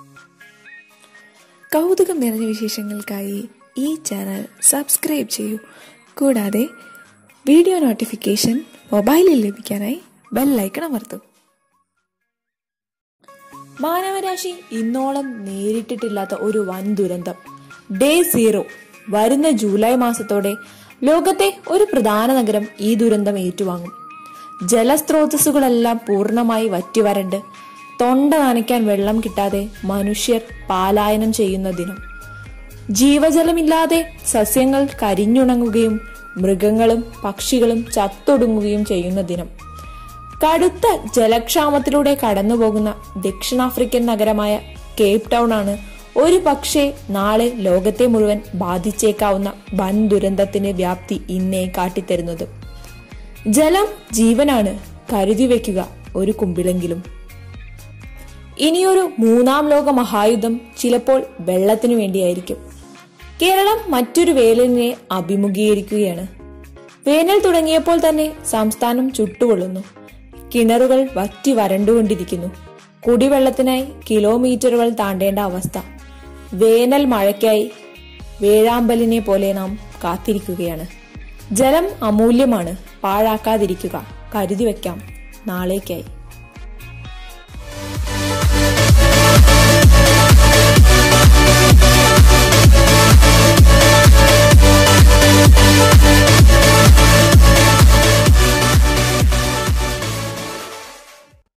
കൗതുകം നിറഞ്ഞ വിശേഷങ്ങൾക്കായി ഈ ചാനൽ സബ്സ്ക്രൈബ് ചെയ്യൂ കൂടാതെ വീഡിയോ നോട്ടിഫിക്കേഷൻ മൊബൈലിൽ ലഭിക്കാനായി ബെല്ലൈക്കൺ അമർത്തും മാനവരാശി ഇന്നോളം നേരിട്ടിട്ടില്ലാത്ത ഒരു വൻ ദുരന്തം ഡേ സീറോ വരുന്ന ജൂലൈ മാസത്തോടെ ലോകത്തെ ഒരു പ്രധാന നഗരം ഈ ദുരന്തം ഏറ്റുവാങ്ങും ജലസ്രോതസ്സുകളെല്ലാം പൂർണ്ണമായി വറ്റിവരണ്ട് തൊണ്ട നനയ്ക്കാൻ വെള്ളം കിട്ടാതെ മനുഷ്യർ പാലായനം ചെയ്യുന്ന ദിനം ജീവജലമില്ലാതെ സസ്യങ്ങൾ കരിഞ്ഞുണങ്ങുകയും മൃഗങ്ങളും പക്ഷികളും ചത്തൊടുങ്ങുകയും ചെയ്യുന്ന ദിനം കടുത്ത ജലക്ഷാമത്തിലൂടെ കടന്നുപോകുന്ന ദക്ഷിണാഫ്രിക്കൻ നഗരമായ കേപ്പ് ടൗൺ ആണ് ഒരു പക്ഷേ നാളെ ലോകത്തെ മുഴുവൻ ബാധിച്ചേക്കാവുന്ന വൻ ദുരന്തത്തിന്റെ വ്യാപ്തി ഇന്നേ കാട്ടിത്തരുന്നത് ജലം ജീവനാണ് കരുതി വെക്കുക ഒരു കുമ്പിളെങ്കിലും ഇനിയൊരു മൂന്നാം ലോക മഹായുദ്ധം ചിലപ്പോൾ വെള്ളത്തിനു വേണ്ടിയായിരിക്കും കേരളം മറ്റൊരു വേനലിനെ അഭിമുഖീകരിക്കുകയാണ് വേനൽ തുടങ്ങിയപ്പോൾ തന്നെ സംസ്ഥാനം ചുട്ടുകൊള്ളുന്നു കിണറുകൾ വറ്റി വരണ്ടുകൊണ്ടിരിക്കുന്നു കുടിവെള്ളത്തിനായി കിലോമീറ്ററുകൾ താണ്ടേണ്ട അവസ്ഥ വേനൽ മഴയ്ക്കായി വേഴാമ്പലിനെ പോലെ നാം കാത്തിരിക്കുകയാണ് ജലം അമൂല്യമാണ് പാഴാക്കാതിരിക്കുക കരുതി വയ്ക്കാം നാളേക്കായി